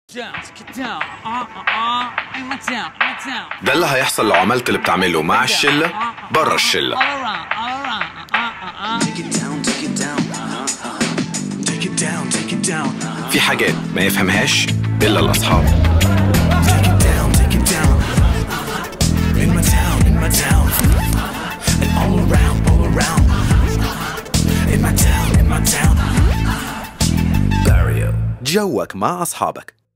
ده اللي هيحصل لو عملت اللي بتعمله مع الشلة برا الشلة Take it down, take it down. Take it down, take it down. في حاجات ما يفهمهاش إلا الأصحاب Take it down, take it down. In my town, in my town. And all around, all around. In my town, in my town. Barrio. جوك مع أصحابك